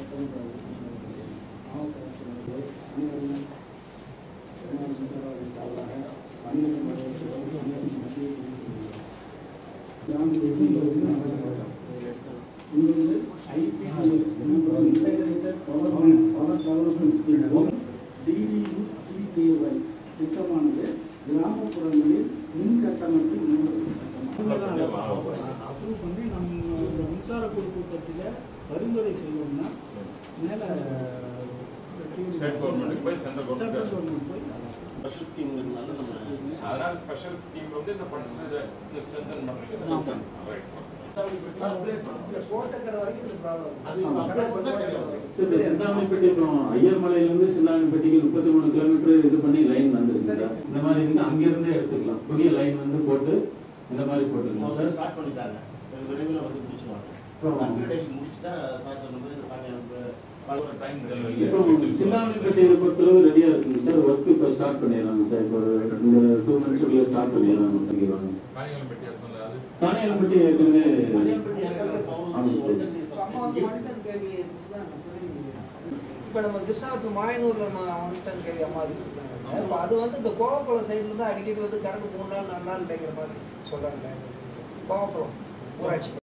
திட்டமானது கிராமப்புறங்களில் மின் கட்டமைப்பில் அப்ரூவ் பண்ணி நம்ம இந்த மின்சார குழு கூட்டத்தில் பரிந்துரை செய்வோம்னா மேலே ஸ்டேட் கவர்மெண்ட்டுக்கு போய் சென்ட்ரல் சென்ட்ரல் கவர்மெண்ட் கவர்மெண்ட் போய் ஸ்பெஷல் ஸ்கீம்ங்கிறதுனால நம்ம அதனால ஸ்பெஷல் ஸ்கீம் வந்து இந்த ஃபண்ட்ஸ் இதை ஸ்ட்ரென்தன் ஆமா. பண்றீங்க ரைட் கோட்டக்கரை வரைக்கும் இந்த ப்ராப்ளம் அது apply பண்ணா சரியாகும். சார், இந்த சிந்தாமணிப்பட்டி அப்புறம் ஐயர்மலையிலிருந்து சிந்தாமணிப்பட்டிக்கு முப்பத்தி மூணு கிலோமீட்டர் இது பண்ணி லைன் வந்துருக்கு சார் இந்த மாதிரி இருந்து அங்கிருந்தே எடுத்துக்கலாம் புதிய லைன் வந்து போட்டு இந்த மாதிரி போட்டுக்கலாம் முதல்ல சார் ஸ்டார்ட் பண்ணிட்டாங்க வெகு விரைவில் வந்து முடிச்சுருவாங்க அப்புறம் அப்கிரேடேஷன் முடிச்சுட்டா சார் சொன்ன மாதிரி இந்த பாக்க- ஒரு டைம் இப்போ சிந்தாமணிப்பட்டியை பொறுத்தளவு ரெடியா இருக்குங்க சார் ஒர்க் இப்போ ஸ்டார்ட் பண்ணிடுறாங்க சார் இப்போ இந்த டூ மந்த்ஸ்க்குள்ள ஸ்டார்ட் பண்ணிடுறாங்க சார் இங்க வாங்க சார் காரியங்களும் பெட்டியா சொன்னது அது தானியல்பட்டி ஏற்கனவே மணியம்பட்டி ஏற்கனவே பவுன் ஆமாம் சார். ஒன்றிய அம்மா வந்து ஒன் டன் கேவி இப்போ நம்ம கிருஷ்ணாபுரம் மாயனூர்ல ஒன் டன் கேவி அம்மா அறிவிச்சிருக்காங்க இப்போ அது வந்து இந்த கோவக்குளம் சைடுல இருந்து அடிக்கடி வந்து கரண்ட் மூணு நாள் நாலு நாள் கிடைக்கிற மாதிரி சொல்றாங்க கோவக்குளம் ஊராட்சி